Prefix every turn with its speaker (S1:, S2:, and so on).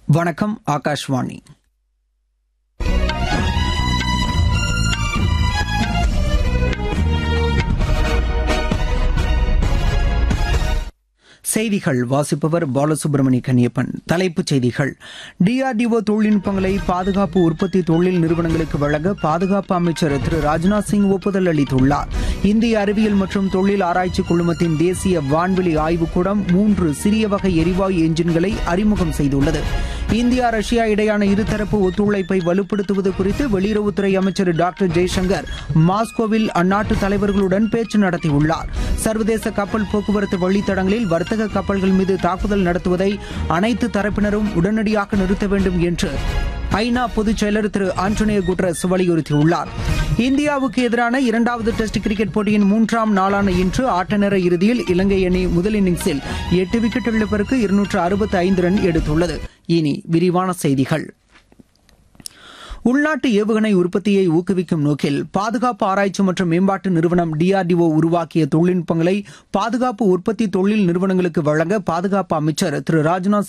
S1: வணக்கம் ஆகாஷ்வாணி செய்திகள் வாசிப்பவர் பாலசுப்ரமணிய கன்னியப்பன் தலைப்புச் செய்திகள் டிஆர்டிஓ தொழில்நுட்பங்களை பாதுகாப்பு உற்பத்தி தொழில் நிறுவனங்களுக்கு வழங்க பாதுகாப்பு அமைச்சர் திரு ராஜ்நாத் சிங் ஒப்புதல் அளித்துள்ளார் இந்திய அறிவியல் மற்றும் தொழில் ஆராய்ச்சி குழுமத்தின் தேசிய வான்வெளி ஆய்வுக்கூடம் மூன்று சிறிய வகை எரிவாயு என்ஜின்களை அறிமுகம் செய்துள்ளது இந்தியா ரஷ்யா இடையான இருதரப்பு ஒத்துழைப்பை வலுப்படுத்துவது குறித்து வெளியுறவுத்துறை அமைச்சர் டாக்டர் ஜெய்சங்கர் மாஸ்கோவில் அந்நாட்டு தலைவர்களுடன் பேச்சு நடத்தியுள்ளார் சர்வதேச கப்பல் போக்குவரத்து வழித்தடங்களில் வர்த்தக கப்பல்கள் மீது தாக்குதல் நடத்துவதை அனைத்து தரப்பினரும் உடனடியாக நிறுத்த வேண்டும் என்று ஐநா பொதுச் செயலர் திரு ஆண்டோனியோ குட்ரஸ் வலியுறுத்தியுள்ளார் இந்தியாவுக்கு எதிரான இரண்டாவது டெஸ்ட் கிரிக்கெட் போட்டியின் மூன்றாம் நாளான இன்று ஆட்டநேர இறுதியில் இலங்கை அணி முதல் இன்னிங்ஸில் எட்டு விக்கெட் இழப்பிற்கு இருநூற்று அறுபத்தி ஐந்து ரன் எடுத்துள்ளது இனி விரிவான செய்திகள் உள்நாட்டு ஏவுகணை உற்பத்தியை ஊக்குவிக்கும் நோக்கில் பாதுகாப்பு ஆராய்ச்சி மற்றும் மேம்பாட்டு நிறுவனம் டிஆர்டிஓ உருவாக்கிய தொழில்நுட்பங்களை பாதுகாப்பு உற்பத்தி தொழில் நிறுவனங்களுக்கு வழங்க பாதுகாப்பு அமைச்சர் திரு ராஜ்நாத்